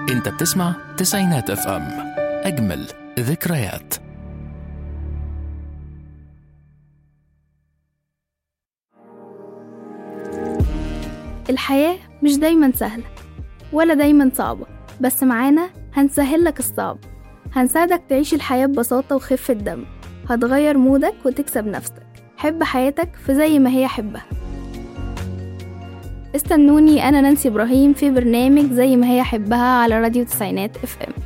انت بتسمع تسعينات اف ام اجمل ذكريات الحياة مش دايما سهلة ولا دايما صعبة بس معانا هنسهل لك الصعب هنساعدك تعيش الحياة ببساطة وخفة دم هتغير مودك وتكسب نفسك حب حياتك في زي ما هي حبها استنوني أنا نانسي إبراهيم في برنامج زي ما هي حبها على راديو تسعينات اف ام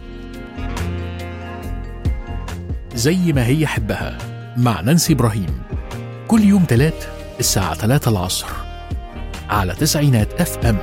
زي ما هي حبها مع نانسي إبراهيم كل يوم تلات الساعة 3 العصر على تسعينات اف ام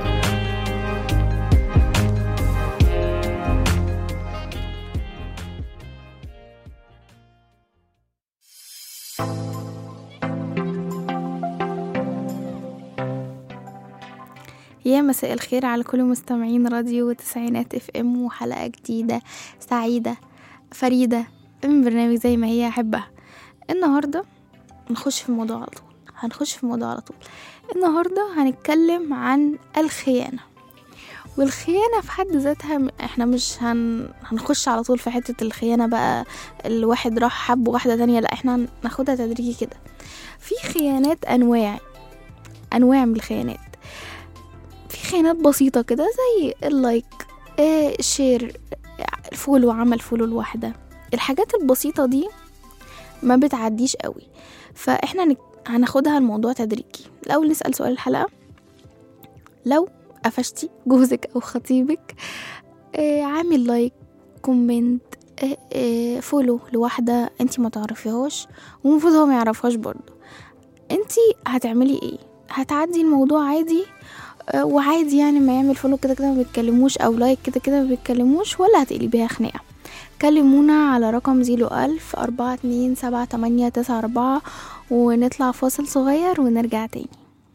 يا مساء الخير على كل مستمعين راديو تسعينات اف ام وحلقة جديدة سعيدة فريدة من برنامج زي ما هي أحبها النهاردة نخش في الموضوع على طول هنخش في الموضوع على طول النهاردة هنتكلم عن الخيانة والخيانة في حد ذاتها م- احنا مش هن... هنخش على طول في حتة الخيانة بقى الواحد راح حب واحدة تانية لا احنا ناخدها تدريجي كده في خيانات أنواع أنواع من الخيانات في خيانات بسيطة كده زي اللايك آه شير فولو عمل فولو لواحدة الحاجات البسيطة دي ما بتعديش قوي فاحنا نك- هناخدها الموضوع تدريجي الأول نسأل سؤال الحلقة لو قفشتي جوزك أو خطيبك آه عامل لايك كومنت آه آه فولو لواحدة انتي ما تعرفيهاش ومفروض هو ما يعرفهاش برضه انتي هتعملي ايه هتعدي الموضوع عادي آه، وعادي يعني ما يعمل فولو كده كده ما بيتكلموش او لايك كده كده ما بيتكلموش ولا هتقلبيها خناقه كلمونا على رقم زيرو ألف أربعة اتنين سبعة تمانية تسعة أربعة ونطلع فاصل صغير ونرجع تاني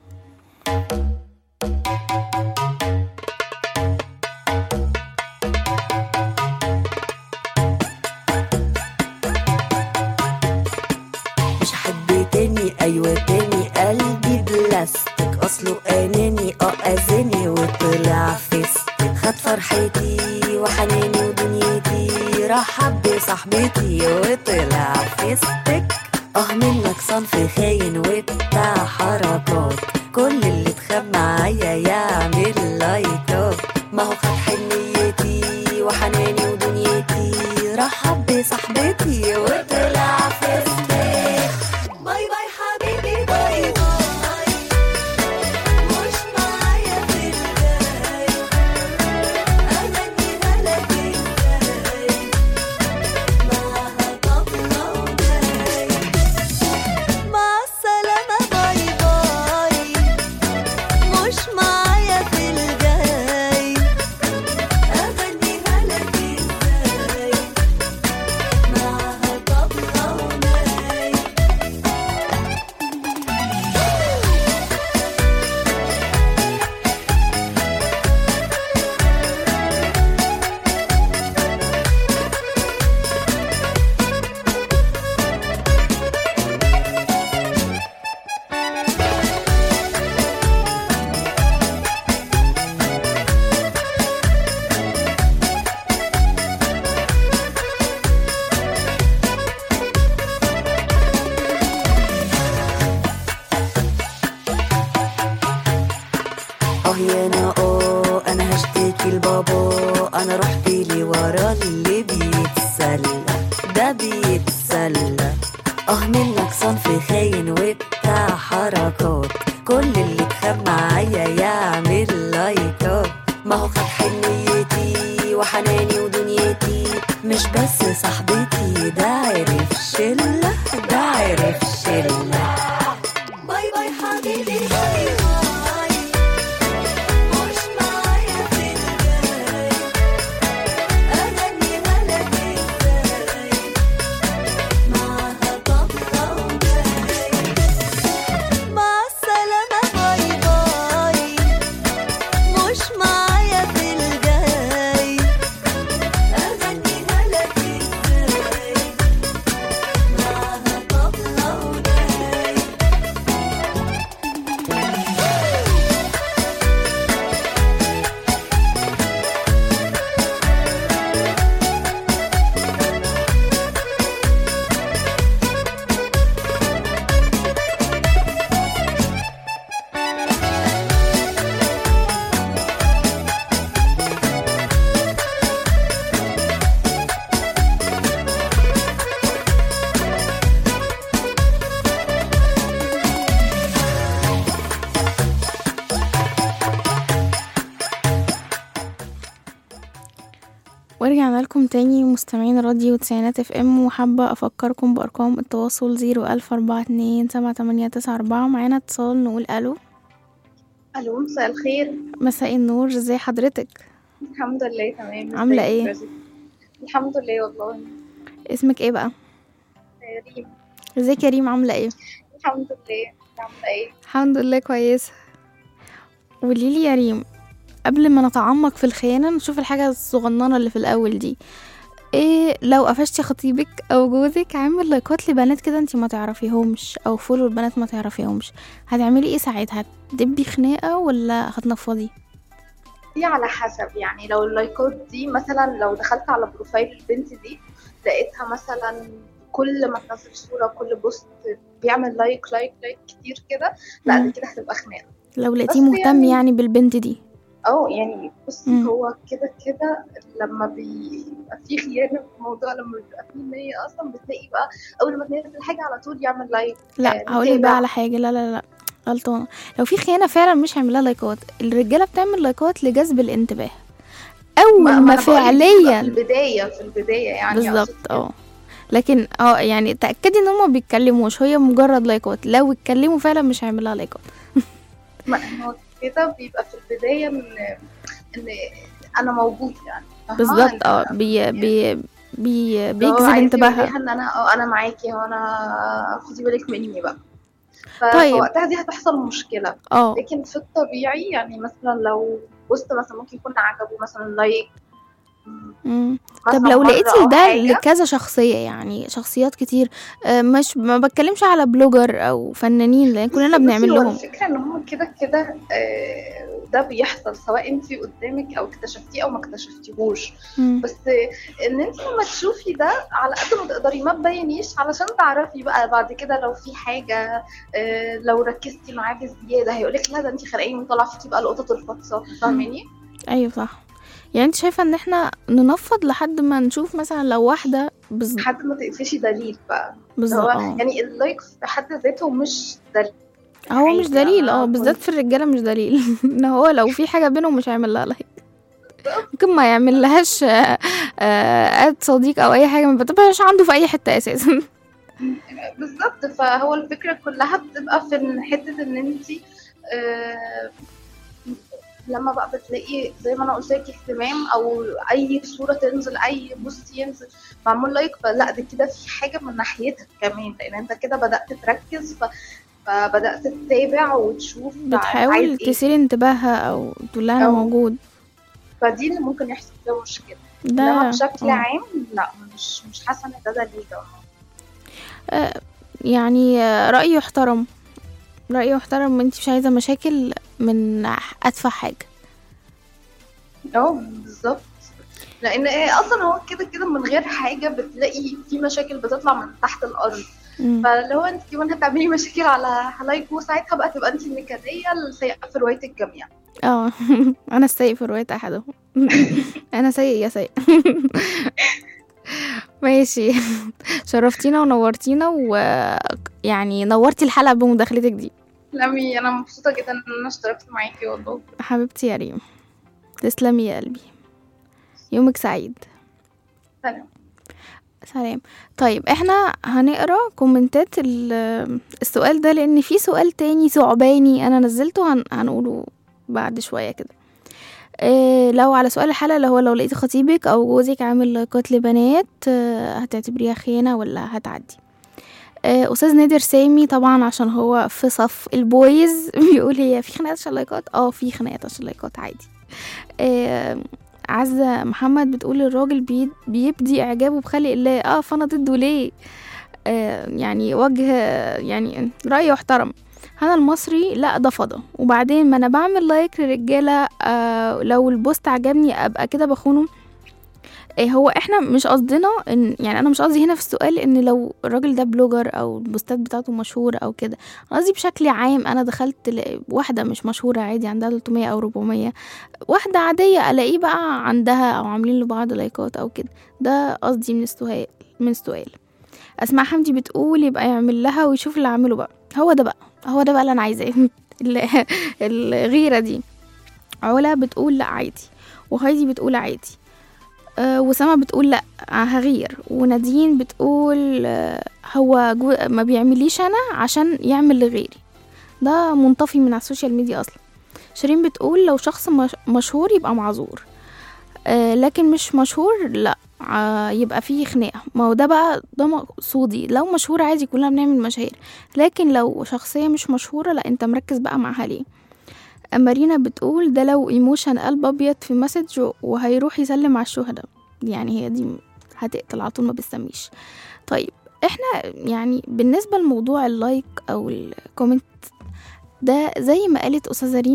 مش حد تاني ايوه تاني قلبي بلاستيك اصله اناني اه اذاني وطلع فيستك خد فرحتي وحناني ودنيتي رحب بصاحبتي وطلع فيستك اه منك صنف خاين وبتاع حركات كل اللي اتخاب معايا يعمل لايكات ما هو خد حنيتي وحناني ودنيتي رحب بصاحبتي وطلع فيستك باي باي حبيبي باي باي مش معايا في الجاي أغنيها لك ازاي معاها طبلة وجاي مع السلامة باي باي مش معايا في الجاي أغنيها لك ازاي معاها طبلة وجاي اه يا انا اه انا هشتكي لبابا انا رحت لي ورا اللي بيتسلى ده بيتسلى اه منك صنف خاين وبتاع حركات كل اللي اتخاب معايا يعمل لايكات ما هو خد حنيتي وحناني ودنيتي مش بس صاحبتي ده عرف شلة ده عرف شلة باي باي حبيبي باي باي مش معايا في الجاي أغنيها لك ازاي معاها طبلة وجاي مع السلامة باي باي مش معايا في الجاي أغنيها لك ازاي ورجعنا لكم تاني مستمعين راديو تسعينات اف ام وحابة افكركم بارقام التواصل زيرو الف اربعة اتنين سبعة تمانية تسعة اربعة معانا اتصال نقول الو الو مساء الخير مساء النور ازي حضرتك الحمد لله تمام عاملة ازيك ايه؟ يا رزق؟ الحمد لله والله اسمك ايه بقى يا ريم ازيك يا ريم عاملة ايه الحمد لله انت عامله ايه الحمد لله كويسة قوليلي يا ريم قبل ما نتعمق في الخيانة نشوف الحاجة الصغننة اللي في الأول دي ايه لو قفشتي خطيبك او جوزك عامل لايكات لبنات كده انتي ما تعرفيهمش او فولو البنات ما تعرفيهمش هتعملي ايه ساعتها هتدبي خناقة ولا هتنفضي دي على حسب يعني لو اللايكات دي مثلا لو دخلت على بروفايل البنت دي لقيتها مثلا كل ما تنزل صوره كل بوست بيعمل لايك لايك لايك كتير كده لا مم. دي كده هتبقى خناقه لو لقيتيه بس مهتم يعني- يعني بالبنت دي اه يعني بصي مم. هو كده كده لما بيبقى في خيانه في الموضوع لما بيبقى في نيه اصلا بتلاقي بقى اول ما تنزل حاجه على طول يعمل لايك لا آه، هقولك بقى متابع. على حاجة لا لا لا غلطانة لو في خيانة فعلا مش هيعملها لايكات الرجالة بتعمل لايكات لجذب الانتباه اول ما, أنا بقولك بتبقى فعليا في البدايه في البدايه يعني أقصد بالظبط كده. اه لكن اه يعني تأكدي ان هما بيتكلموش هي مجرد لايكات لو اتكلموا فعلا مش هيعملها لايكات ما هو كده بيبقى في البدايه ان ان انا موجود يعني فاهمة؟ بالظبط إن اه بي بي بي هو بيجذب عايز انتباهها يوريها ان انا اه انا معاكي وانا خدي بالك مني بقى طيب. فوقتها دي هتحصل مشكله اه لكن في الطبيعي يعني مثلا لو بوست مثلا ممكن يكون عجبه مثلا لايك مم. مثلا طب لو مرة لقيتي أو ده حاجة. لكذا شخصية يعني شخصيات كتير آه، مش ما بتكلمش على بلوجر او فنانين لان كلنا بصي- بنعمل بصي، هو لهم الفكرة ان هو كده كده آه، ده بيحصل سواء انت قدامك او اكتشفتيه او ما اكتشفتيهوش مم. بس ان انت لما تشوفي ده على قد ما تقدري ما تبينيش علشان تعرفي بقى بعد كده لو في حاجة آه، لو ركزتي معاه بزيادة هيقولك لا ده انت خانقاني وطلع فيكي بقى القطط الفطسة فاهماني؟ ايوه صح يعني انت شايفة ان احنا ننفض لحد ما نشوف مثلا لو واحدة بز... لحد ما تقفشي دليل بقى بالظبط هو اه يعني اللايك في حد ذاته مش دليل هو مش عادي، دليل أنا اه بالذات كنت- في الرجاله مش دليل ان هو لو في حاجه بينهم مش هيعمل لها لايك ممكن ما يعمل لهاش آه، آه، اد صديق او اي حاجه ما بتبقاش عنده في اي حته اساسا بالظبط فهو الفكرة كلها بتبقى في إن حتة ان انت لما بقى بتلاقي زي ما انا قلت لك اهتمام او اي صورة تنزل اي بوست ينزل معمول لايك فلا ده كده في حاجة من ناحيتك كمان لان انت كده بدأت تركز ف... فبدأت تتابع وتشوف عايز بتحاول ايه تثير انتباهها او تقول لها انا أو- موجود فدي اللي ممكن يحصل فيها مشكلة ده انما بشكل آه. عام لا مش مش حاسة ان ده دليل آه، يعني آه، رأيه يحترم رأيه يحترم انت مش عايزة مشاكل من أتفه حاجة اه بالظبط لان إيه اصلا هو كده كده من غير حاجه بتلاقي في مشاكل بتطلع من تحت الارض مم. فلو انت كمان هتعملي مشاكل على لايك وساعتها بقى تبقى انت النكديه السيئه في روايه الجميع اه انا السيء في رواية احدهم انا سيء يا سيء ماشي شرفتينا ونورتينا ويعني نورتي الحلقة بمداخلتك دي لمي انا مبسوطه جدا ان انا اشتركت معاكي والله حبيبتي يا ريم تسلمي يا قلبي يومك سعيد سلام سلام طيب احنا هنقرا كومنتات ال- السؤال ده لان في سؤال تاني ثعباني انا نزلته هن... هنقوله بعد شويه كده إيه لو على سؤال الحلقه اللي هو لو لقيتي خطيبك او جوزك عامل قتل بنات آه، هتعتبريها خيانه ولا هتعدي آه، استاذ نادر سامي طبعا عشان هو في صف البويز بيقول هي في خناقات عشان لايكات اه في خناقات عشان لايكات عادي آه، عزة محمد بتقول الراجل بي- بيبدي إعجابه بخلق الله اه فأنا ضده ليه آه يعني وجه يعني رأي يحترم هنا المصري لا ده فضا وبعدين ما انا بعمل لايك لرجالة آه لو البوست عجبني ابقى كده بخونه إيه هو احنا مش قصدنا ان يعني انا مش قصدي هنا في السؤال ان لو الراجل ده بلوجر او البوستات بتاعته مشهورة او كده قصدي بشكل عام انا دخلت ل- واحدة مش مشهورة عادي عندها 300 او 400 واحدة عادية الاقيه بقى عندها او عاملين لبعض لايكات او كده ده قصدي من السؤال من السؤال اسماء حمدي بتقول يبقى يعمل لها ويشوف اللي عامله بقى هو ده بقى هو ده بقى اللي انا عايزاه ال- الغيرة دي علا بتقول لا عادي وهايدي بتقول عادي آه وسما بتقول لا هغير ونادين بتقول آه هو جو ما بيعمليش انا عشان يعمل لغيري ده منطفي من على السوشيال ميديا اصلا شيرين بتقول لو شخص مش- مشهور يبقى معذور آه لكن مش مشهور لا آه يبقى فيه خناقه ما هو ده بقى ده مقصودي لو مشهور عادي كلنا بنعمل مشاهير لكن لو شخصيه مش مشهوره لا انت مركز بقى معاها ليه مارينا بتقول ده لو ايموشن قلب ابيض في مسج وهيروح يسلم على الشهداء يعني هي دي هتقتل على طول ما بتسميش طيب احنا يعني بالنسبه لموضوع اللايك او الكومنت ده زي ما قالت استاذه ريم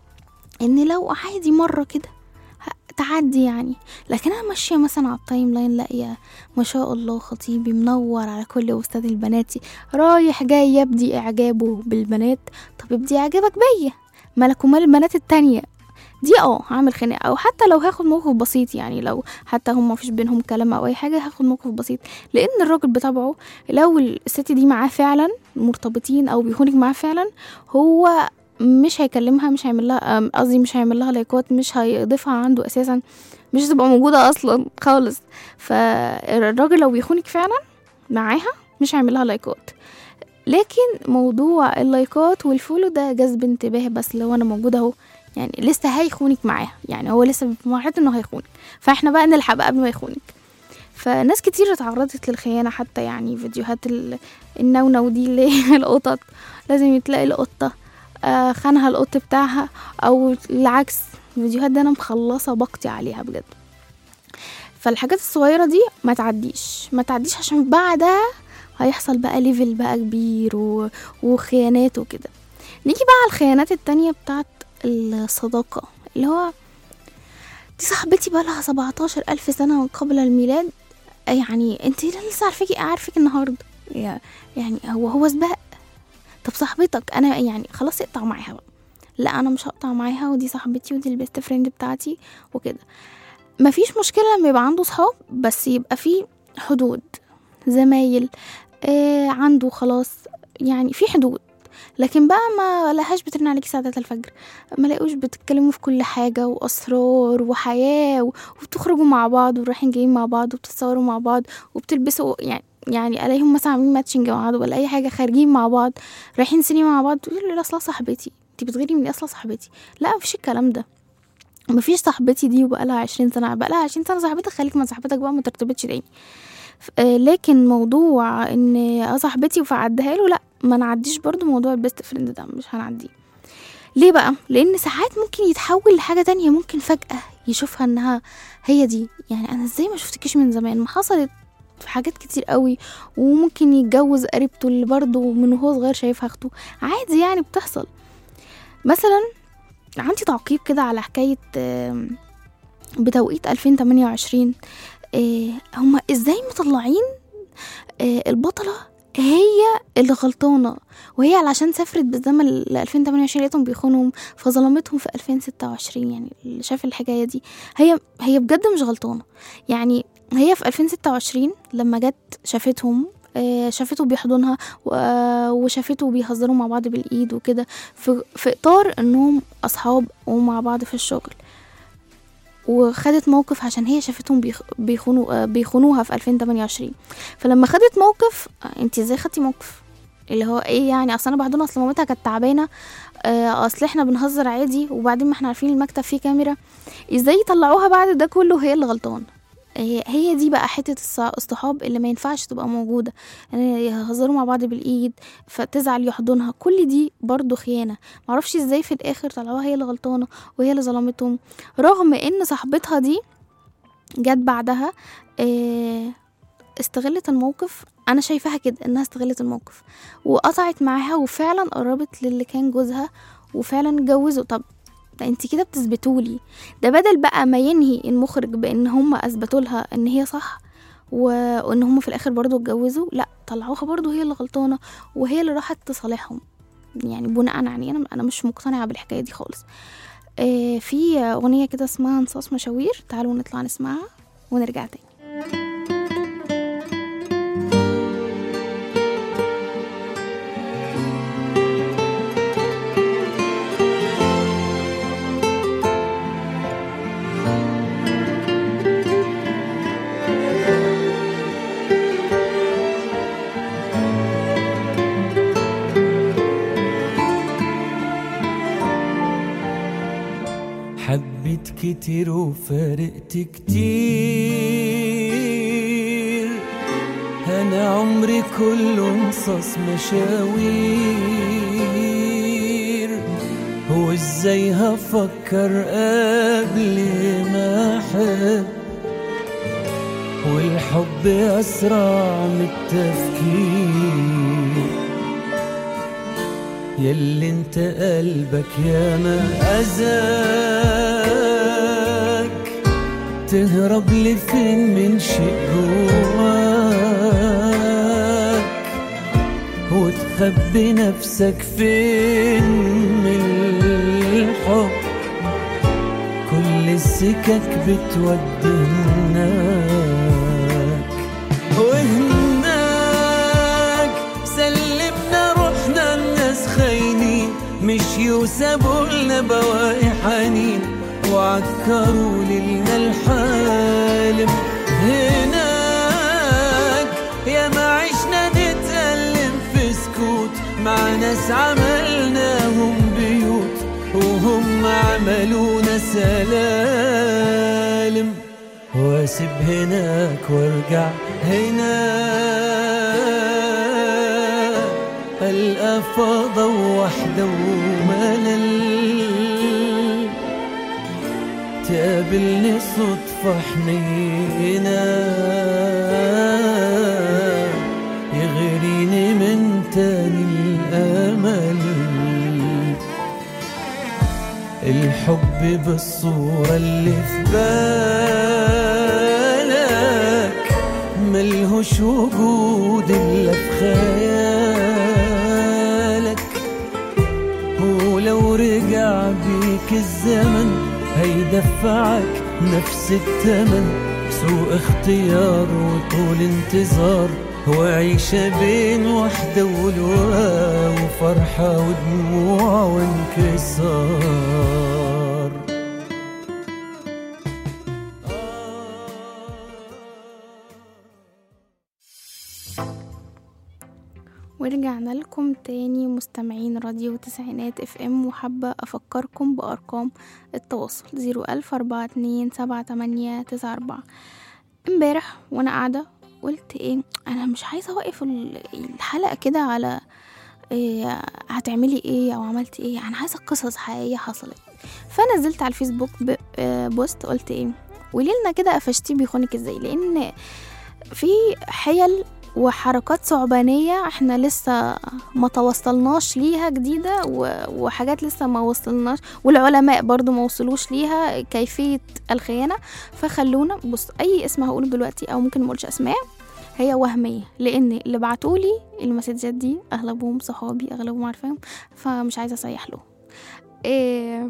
ان لو عادي مره كده ه- تعدي يعني لكن انا ماشيه مثلا على التايم لاين لاقيه ما شاء الله خطيبي منور على كل استاذ البناتي رايح جاي يبدي اعجابه بالبنات طب ابدي اعجابك بيا مالك ومال البنات التانية دي اه هعمل خناقه او حتى لو هاخد موقف بسيط يعني لو حتى هم مفيش بينهم كلام او اي حاجه هاخد موقف بسيط لان الراجل بطبعه لو الست دي معاه فعلا مرتبطين او بيخونك معاه فعلا هو مش هيكلمها مش هيعمل لها أم، قصدي مش هيعمل لها لايكات مش هيضيفها عنده اساسا مش هتبقى موجوده اصلا خالص فالراجل لو بيخونك فعلا معاها مش هيعمل لها لايكات لكن موضوع اللايكات والفولو ده جذب انتباه بس لو انا موجوده اهو يعني لسه هيخونك معاها يعني هو لسه في مرحله انه هيخونك فاحنا بقى نلحق بقى قبل ما يخونك فناس كتير اتعرضت للخيانه حتى يعني فيديوهات ال- النونو دي اللي هي القطط لازم تلاقي القطه آه، خانها القط بتاعها او العكس الفيديوهات دي انا مخلصه بقتي عليها بجد فالحاجات الصغيره دي ما تعديش ما تعديش عشان بعدها هيحصل بقى ليفل بقى كبير و... وخيانات وكده نيجي بقى على الخيانات التانية بتاعت الصداقة اللي هو دي صاحبتي بقى لها 17 ألف سنة من قبل الميلاد يعني انت لسه عارفاكي عارفك النهاردة يا- يعني هو هو سباق طب صاحبتك انا يعني خلاص اقطع معاها بقى لا انا مش هقطع معاها ودي صاحبتي ودي البيست فريند بتاعتي وكده مفيش مشكلة لما يبقى عنده صحاب بس يبقى فيه حدود زمايل آه عنده خلاص يعني في حدود لكن بقى ما لهاش بترن عليكي الساعة 3 الفجر ما لاقوش بتتكلموا في كل حاجة وأسرار وحياة و- وبتخرجوا مع بعض ورايحين جايين مع بعض وبتتصوروا مع بعض وبتلبسوا يعني يعني الاقيهم مثلا عاملين ماتشنج مع بعض ولا اي حاجه خارجين مع بعض رايحين سينما مع بعض تقولي لي لا اصلا صاحبتي انت بتغيري من اصلا صاحبتي لا مفيش الكلام ده مفيش صاحبتي دي وبقى لها 20 سنه بقى لها 20 سنه صاحبتك خليك مع صاحبتك بقى ما ترتبطش تاني ف- آه، لكن موضوع ان اه صاحبتي فعدها له لا ما نعديش برضو موضوع البيست فريند ده مش هنعديه ليه بقى لان ساعات ممكن يتحول لحاجه تانية ممكن فجاه يشوفها انها هي دي يعني انا ازاي ما شفتكيش من زمان ما حصلت في حاجات كتير قوي وممكن يتجوز قريبته اللي برضه من وهو صغير شايفها اخته عادي يعني بتحصل مثلا عندي تعقيب كده على حكاية آم، بتوقيت 2028 آه، هما ازاي مطلعين آه، البطلة هي اللي غلطانة وهي علشان سافرت بالزمن ل 2028 لقيتهم بيخونهم فظلمتهم في 2026 يعني اللي شاف الحكاية دي هي هي بجد مش غلطانة يعني هي في 2026 لما جت شافتهم آه، شافته بيحضنها و- وشافته بيهزروا مع بعض بالايد وكده في, في اطار انهم اصحاب ومع بعض في الشغل وخدت موقف عشان هي شافتهم بيخ- بيخونوا آه، بيخونوها في 2028 فلما خدت موقف آه، انت ازاي خدتي موقف اللي هو ايه يعني اصل انا بحضنها اصل مامتها كانت تعبانه آه، اصل احنا بنهزر عادي وبعدين ما احنا عارفين المكتب فيه كاميرا ازاي يطلعوها بعد ده كله هي اللي غلطان هي هي دي بقى حتة الص- الصحاب اللي ما ينفعش تبقى موجودة يعني يهزروا مع بعض بالإيد فتزعل يحضنها كل دي برضو خيانة معرفش ازاي في الآخر طلعوها هي اللي غلطانة وهي اللي ظلمتهم رغم ان صاحبتها دي جت بعدها آه، استغلت الموقف انا شايفاها كده انها استغلت الموقف وقطعت معاها وفعلا قربت للي كان جوزها وفعلا اتجوزوا طب ده انت كده بتثبتولي ده بدل بقى ما ينهي المخرج بان هم اثبتوا لها ان هي صح و- وان هم في الاخر برضو اتجوزوا لا طلعوها برضو هي اللي غلطانه وهي اللي راحت تصالحهم يعني بناء يعني انا انا مش مقتنعه بالحكايه دي خالص آه في اغنيه كده اسمها انصاص مشاوير تعالوا نطلع نسمعها ونرجع تاني حبيت كتير وفارقت كتير انا عمري كله قصص مشاوير هو ازاي هفكر قبل ما احب والحب اسرع من التفكير ياللي انت قلبك يا ما اذاك تهرب لفين من شيء جواك وتخبي نفسك فين من الحب كل السكك بتودي هناك وهناك سلمنا روحنا الناس خاينين مشيوا وسابوا لنا بواقي حنين وعكروا ليلنا الحالم هناك يا ما عشنا نتألم في سكوت مع ناس عملناهم بيوت وهم عملونا سلالم واسيب هناك وارجع هنا القى فضا وحده وملل تقابلني صدفة حنينة يغريني من تاني الأمل الحب بالصورة اللي في بالك ملهوش وجود إلا في خيالك ولو رجع بيك الزمن هيدفعك نفس التمن سوء اختيار وطول انتظار وعيشة بين وحدة ولواء وفرحة ودموع وانكسار ورجعنا لكم تاني مستمعين راديو تسعينات اف ام وحابة افكركم بارقام التواصل زيرو الف اربعة اتنين سبعة تمانية تسعة اربعة امبارح وانا قاعدة قلت ايه انا مش عايزة اوقف ال- الحلقة كده على إيه هتعملي ايه او عملتي ايه انا عايزة قصص حقيقية حصلت فنزلت على الفيسبوك ب- آه، بوست قلت ايه قوليلنا كده قفشتيه بيخونك ازاي لان في حيل وحركات ثعبانية احنا لسه ما توصلناش ليها جديدة و- وحاجات لسه ما وصلناش والعلماء برضو ما وصلوش ليها كيفية الخيانة فخلونا بص اي اسم هقوله دلوقتي او ممكن مقولش اسماء هي وهمية لان اللي بعتولي المسجات دي اغلبهم صحابي اغلبهم عارفاهم فمش عايزة اسيح له إيه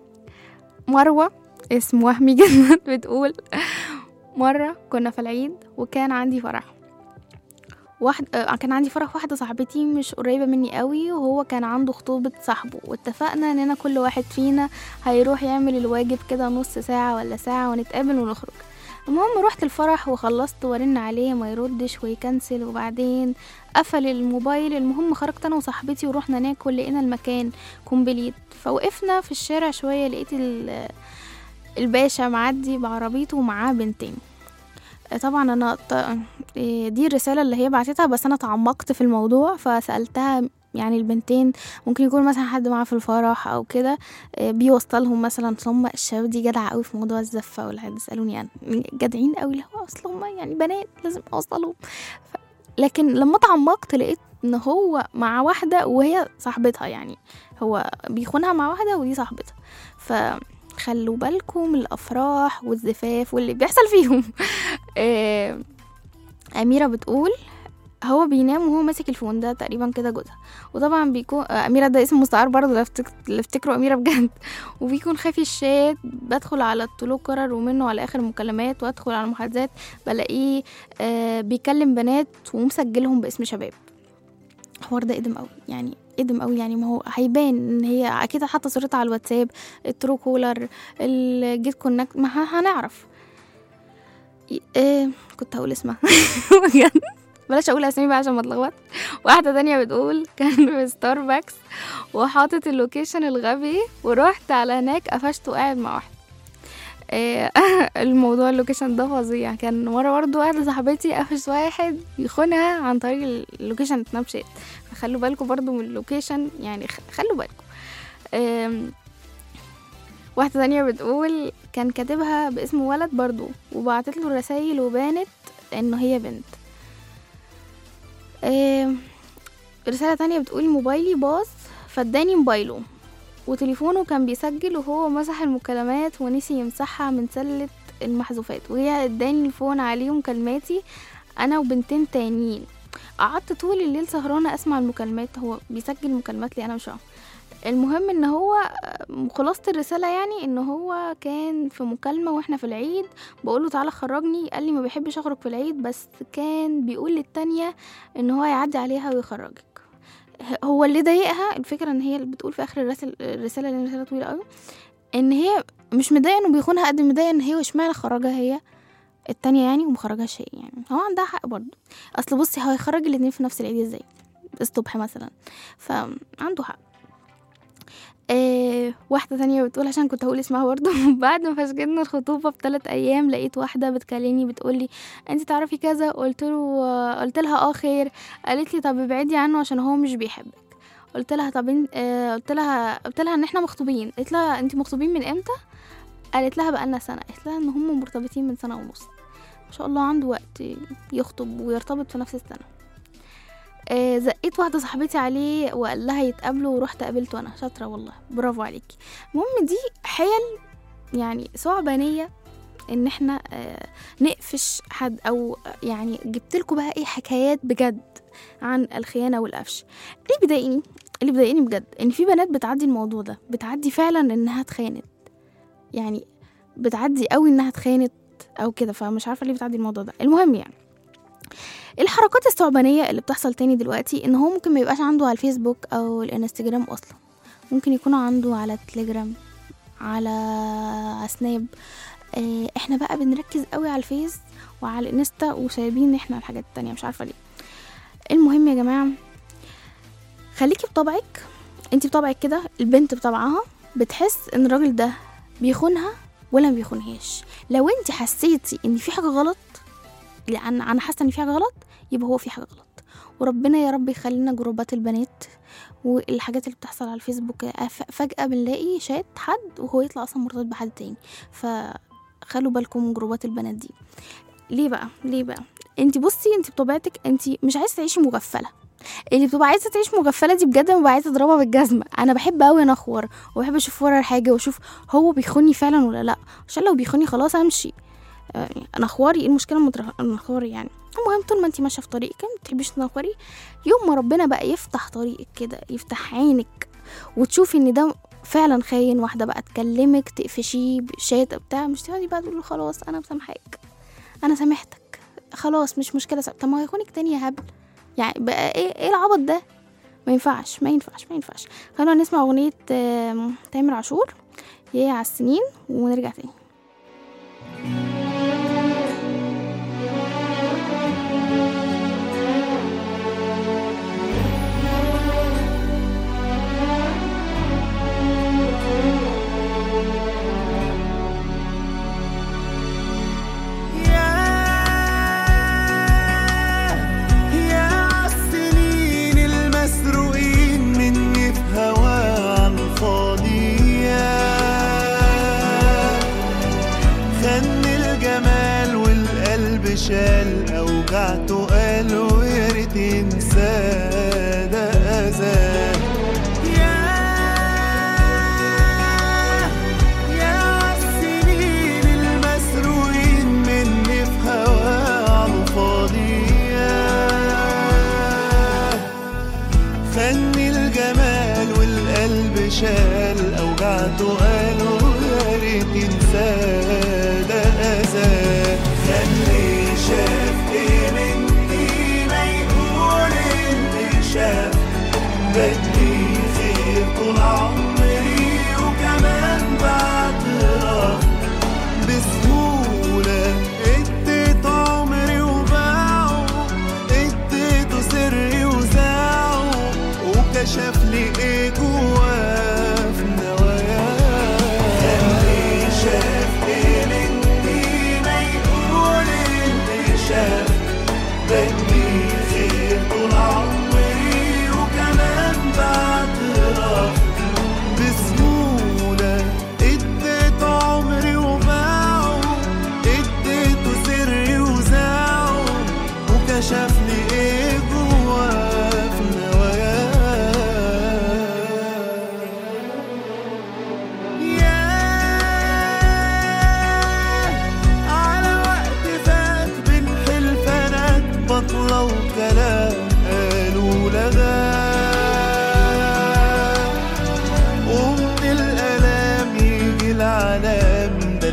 مروة اسم وهمي جدا بتقول مرة كنا في العيد وكان عندي فرح واحد آه، كان عندي فرح واحدة صاحبتي مش قريبة مني قوي وهو كان عنده خطوبة صاحبه واتفقنا اننا كل واحد فينا هيروح يعمل الواجب كده نص ساعة ولا ساعة ونتقابل ونخرج المهم روحت الفرح وخلصت ورن عليه ما يردش ويكنسل وبعدين قفل الموبايل المهم خرجت انا وصاحبتي ورحنا ناكل لقينا المكان كومبليت فوقفنا في الشارع شوية لقيت ال- الباشا معدي بعربيته ومعاه بنتين طبعا انا ط- إيه دي الرسالة اللي هي بعتتها بس انا تعمقت في الموضوع فسألتها يعني البنتين ممكن يكون مثلا حد معاه في الفرح او كده إيه بيوصلهم مثلا أصل هم الشباب دي جدعة قوي في موضوع الزفة والحاجات يسألوني يعني جدعين قوي اللي هو اصل هم يعني بنات لازم اوصلهم ف... لكن لما تعمقت لقيت ان هو مع واحدة وهي صاحبتها يعني هو بيخونها مع واحدة ودي صاحبتها فخلوا بالكم من الافراح والزفاف واللي بيحصل فيهم آه، أميرة بتقول هو بينام وهو ماسك الفون ده تقريبا كده جوزها وطبعا بيكون آه، أميرة ده اسم مستعار برضه لا افتك- لا افتكروا أميرة بجد وبيكون خافي الشات بدخل على التلوكرر ومنه على آخر المكالمات وأدخل على المحادثات بلاقيه آه بيكلم بنات ومسجلهم باسم شباب الحوار ده قدم قوي يعني قدم قوي يعني ما هو هيبان ان هي اكيد حاطه صورتها على الواتساب الترو كولر الجيت كونكت ما ه- هنعرف ي- آه كنت هقول اسمها بجد بلاش اقول اسامي بقى عشان ما اتلخبط واحده تانية بتقول كان في ستاربكس وحاطط اللوكيشن الغبي ورحت على هناك قفشت وقاعد مع واحد إيه، الموضوع اللوكيشن ده فظيع كان مرة برضه واحدة صاحبتي قفشت واحد يخونها عن طريق اللوكيشن سناب شات فخلوا بالكم برضه من اللوكيشن يعني خ- خلوا بالكم آم، واحدة تانية بتقول كان كاتبها باسم ولد برضو وبعتت له رسايل وبانت انه هي بنت آم، رسالة تانية بتقول موبايلي باظ فاداني موبايله وتليفونه كان بيسجل وهو مسح المكالمات ونسي يمسحها من سلة المحذوفات وهي اداني الفون عليه مكالماتي انا وبنتين تانيين قعدت طول الليل سهرانة اسمع المكالمات هو بيسجل مكالمات لي انا مش فاهمة المهم ان هو خلاصة الرسالة يعني ان هو كان في مكالمة واحنا في العيد بقوله تعالى خرجني قال لي ما بيحبش اخرج في العيد بس كان بيقول للتانية ان هو يعدي عليها ويخرجك هو اللي ضايقها الفكرة ان هي اللي بتقول في اخر الرسل الرسالة اللي هي رسالة طويلة قوي ان هي مش مضايقة انه بيخونها قد مضايقة ان هي اشمعنى خرجها هي التانية يعني ومخرجهاش هي يعني هو عندها حق برضه اصل بصي هو هيخرج الاتنين في نفس العيد ازاي الصبح مثلا فعنده حق آه واحدة تانية بتقول عشان كنت هقول اسمها برضه بعد ما فشكلنا الخطوبة بثلاث أيام لقيت واحدة بتكلمني بتقولي انت تعرفي كذا قلت له قلت لها اه خير قالت لي طب ابعدي عنه عشان هو مش بيحبك قلت لها طب إن- آه قلت لها قلت لها ان احنا مخطوبين قالت لها انت مخطوبين من امتى قالت لها بقالنا سنة قالت لها ان هم مرتبطين من سنة ونص ما شاء الله عنده وقت يخطب ويرتبط في نفس السنة آه، زقيت واحدة صاحبتي عليه وقال لها يتقابلوا ورحت قابلته انا شاطرة والله برافو عليكي المهم دي حيل يعني ثعبانية ان احنا آه، نقفش حد او يعني جبت لكم بقى ايه حكايات بجد عن الخيانة والقفش اللي بيضايقني اللي بيضايقني بجد ان في بنات بتعدي الموضوع ده بتعدي فعلا انها اتخانت يعني بتعدي قوي انها اتخانت او كده فمش عارفه ليه بتعدي الموضوع ده المهم يعني الحركات الثعبانيه اللي بتحصل تاني دلوقتي ان هو ممكن ما يبقاش عنده على الفيسبوك او الانستجرام اصلا ممكن يكون عنده على التليجرام على على سناب آه، احنا بقى بنركز قوي على الفيس وعلى الانستا وسايبين احنا الحاجات التانية مش عارفه ليه المهم يا جماعه خليكي بطبعك انتي بطبعك كده البنت بطبعها بتحس ان الراجل ده بيخونها ولا ما بيخونهاش لو انت حسيتي ان في حاجه غلط لان انا حاسه ان في حاجه غلط يبقى هو في حاجه غلط وربنا يا رب يخلينا جروبات البنات والحاجات اللي بتحصل على الفيسبوك ف- فجاه بنلاقي شات حد وهو يطلع اصلا مرتبط بحد تاني فخلوا بالكم من جروبات البنات دي ليه بقى ليه بقى انت بصي انت بطبيعتك انت مش عايزه تعيشي مغفله اللي بتبقى عايزه تعيش مغفله دي بجد ببقى عايزه اضربها بالجزمه انا بحب قوي انخور وبحب اشوف ورا الحاجه واشوف هو بيخوني فعلا ولا لا عشان لو بيخوني خلاص امشي آه، انا خواري ايه المشكله لما ترخ- انا خواري يعني المهم طول ما انت ماشيه في طريقك ما بتحبيش تنخوري يوم ما ربنا بقى يفتح طريقك كده يفتح عينك وتشوفي ان ده فعلا خاين واحده بقى تكلمك تقفشيه بشات بتاع مش تقعدي بقى تقولي خلاص انا مسامحاك انا سامحتك خلاص مش مشكله سا- طب ما هو يخونك تاني يا هبل يعني بقى ايه ايه العبط ده ما ينفعش ما ينفعش ما ينفعش خلونا نسمع اغنيه آم، تامر عاشور يا على السنين ونرجع تاني يا عالسنين المسروقين مني في هوا عن فاضية خن الجمال والقلب شال أوجعته قال ويا ريت ينسى ده أذى يا يا عالسنين المسروقين مني في هوا عن فاضية خني الجمال والقلب شال أوجعته قالوا يا ريت ينسى ده أذى خلي شاف إيه مني ما يقول اللي شاف بدي خير طول عمري وكمان بعترف بسهولة اديت عمري وباعه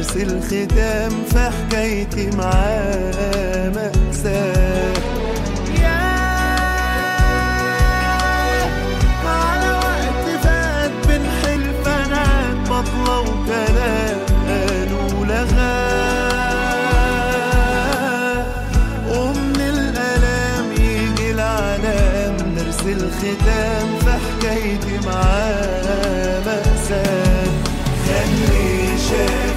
نرسي الختام في حكايتي معاه مأساة ياه على وقت فات بين حلفانات بطلة وكلام قالوا لغاه ومن الألام يجي العلام نرسي الختام في حكايتي معاه مأساة خلي شاف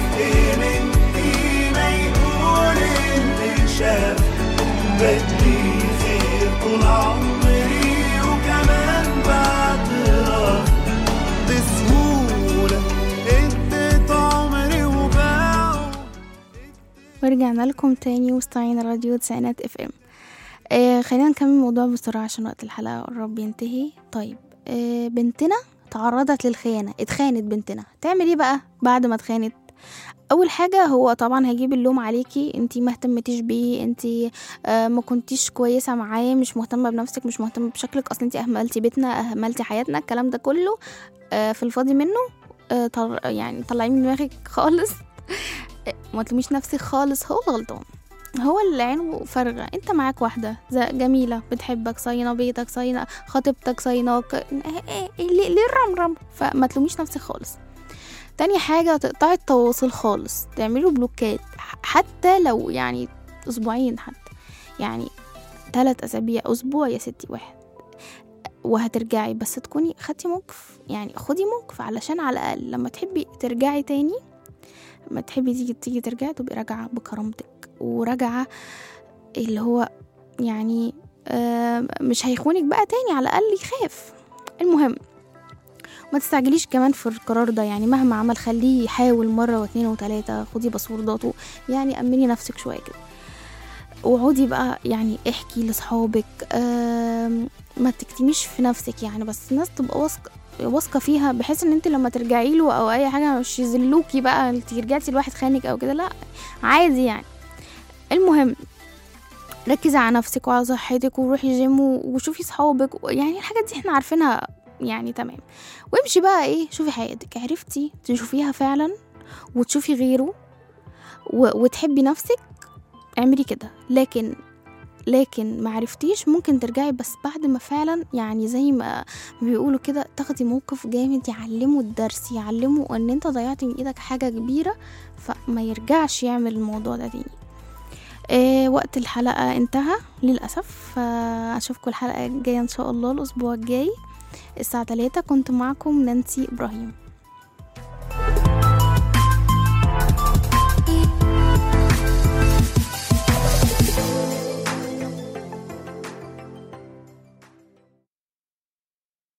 قيمتي ما يقول اللي شاف بدي خير طول عمري وكمان بعترف بسهولة اديت عمري وباعه ورجعنا لكم تاني مستمعين راديو تسعينات اف ام آه خلينا نكمل الموضوع بسرعة عشان وقت الحلقة قرب ينتهي طيب آه بنتنا تعرضت للخيانة اتخانت بنتنا تعمل ايه بقى بعد ما اتخانت اول حاجه هو طبعا هيجيب اللوم عليكي انتي ما اهتمتيش بيه انتي آه ما كنتيش كويسه معاه مش مهتمه بنفسك مش مهتمه بشكلك اصلا انتي اهملتي بيتنا اهملتي حياتنا الكلام ده كله آه في الفاضي منه آه طل... يعني طلعيه من دماغك خالص آه، ما تلوميش نفسك خالص هو الغلطان هو اللي عينه فارغة انت معاك واحدة ز- جميلة بتحبك صاينة بيتك صاينة خطيبتك صايناك إيه- إيه- ليه ليه الرمرم فما تلوميش نفسك خالص تاني حاجة تقطعي التواصل خالص تعملوا بلوكات ح- حتى لو يعني أسبوعين حتى يعني ثلاث أسابيع أسبوع يا ستي واحد وهترجعي بس تكوني خدتي موقف يعني خدي موقف علشان على الأقل لما تحبي ترجعي تاني لما تحبي تيجي تيجي ترجعي تبقي راجعة بكرامتك وراجعة اللي هو يعني آه، مش هيخونك بقى تاني على الأقل يخاف المهم ما تستعجليش كمان في القرار ده يعني مهما عمل خليه يحاول مرة واتنين وتلاتة خدي باسورداته يعني أمني نفسك شوية كده وعودي بقى يعني احكي لصحابك آم، ما تكتميش في نفسك يعني بس الناس تبقى واثقة واثقة فيها بحيث ان انت لما ترجعي له او اي حاجة مش يذلوكي بقى انت رجعتي لواحد خانك او كده لا عادي يعني المهم ركزي على نفسك وعلى صحتك وروحي جيم و- وشوفي صحابك و- يعني الحاجات دي احنا عارفينها يعني تمام وامشي بقى ايه شوفي حياتك عرفتي تشوفيها فعلا وتشوفي غيره و... وتحبي نفسك اعملي كده لكن لكن ما عرفتيش ممكن ترجعي بس بعد ما فعلا يعني زي ما بيقولوا كده تاخدي موقف جامد يعلمه الدرس يعلمه ان انت ضيعتي من ايدك حاجة كبيرة فما يرجعش يعمل الموضوع ده تاني إيه وقت الحلقة انتهى للأسف فأشوفكم الحلقة الجاية إن شاء الله الأسبوع الجاي الساعة 3 كنت معكم نانسي إبراهيم